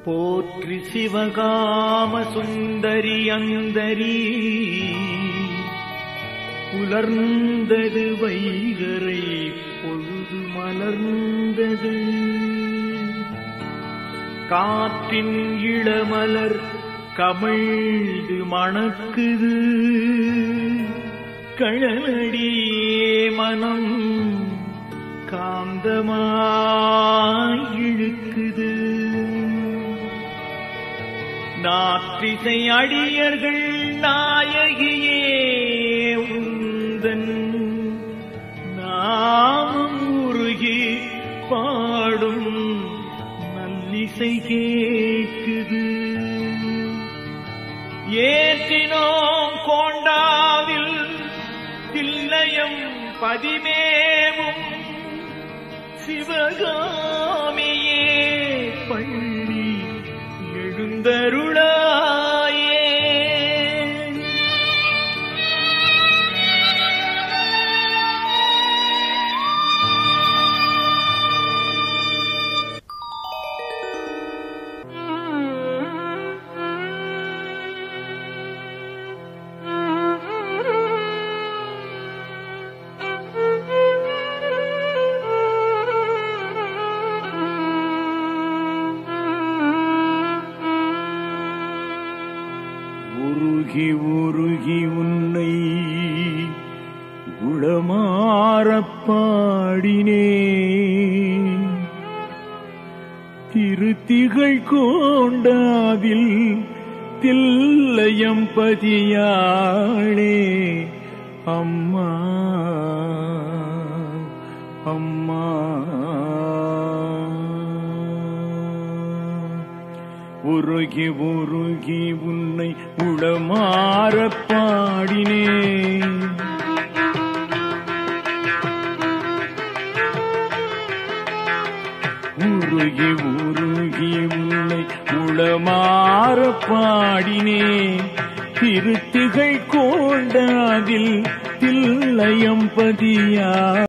போற்றி சிவகாம சுந்தரி அந்தரி புலர்ந்தது வைகரை பொழுது மலர்ந்தது காற்றின் இளமலர் கமிழ்ந்து மணக்குது கழலடியே மனம் காந்தமாய் இழுக்குது நாற்றிசை அடியர்கள் நாயகியே உந்தன் நாமம் உருகி பாடும் நல்லிசை கேட்குது ஏற்றினோம் கோண்டாவில் தில்லையம் பதிமேவும் சிவகாமியே பள்ளி எழுந்தருளாயே உருகி உருகி உன்னை குளமாறப் பாடினே திருத்திகள் கோண்டாவில் தில்லையம் பதியாளே அம்மா அம்மா உருகி உருகி உன்னை உளமாறப் பாடினே உருகி உருகி உன்னை உளமாறப் பாடினே திருத்துகள் கோண்டாதில் தில்லையம் பதியா